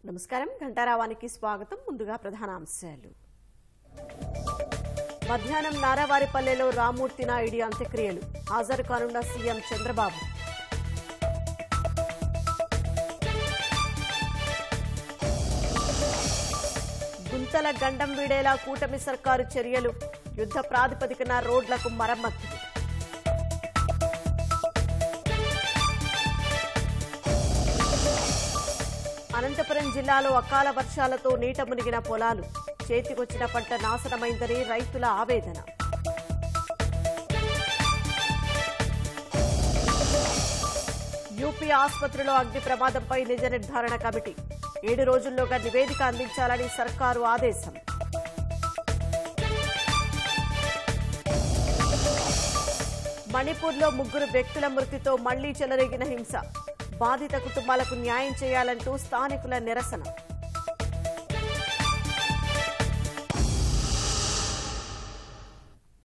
నమస్కారం ఘంటారావానికి స్వాగతం ముందుగా ప్రధానాంశాలు మధ్యాహ్నం నారావారిపల్లెలో రామూర్తి నాయుడి అంత్యక్రియలు హాజరు కానున్న సీఎం చంద్రబాబు గుంతల గండం వీడేలా కూటమి సర్కారు చర్యలు యుద్ధ ప్రాతిపదికన రోడ్లకు మరమ్మతులు అనంతపురం జిల్లాలో అకాల వర్షాలతో నీట మునిగిన పొలాలు చేతికొచ్చిన పంట నాశనమైందని రైతుల ఆవేదన యూపీ ఆసుపత్రిలో అగ్ని ప్రమాదంపై నిజ నిర్ధారణ కమిటీ ఏడు రోజుల్లోగా నివేదిక అందించాలని సర్కారు ఆదేశం మణిపూర్లో ముగ్గురు వ్యక్తుల మృతితో మళ్లీ చెలరేగిన హింస బాధిత కుటుంబాలకు న్యాయం చేయాలంటూ స్థానికుల నిరసన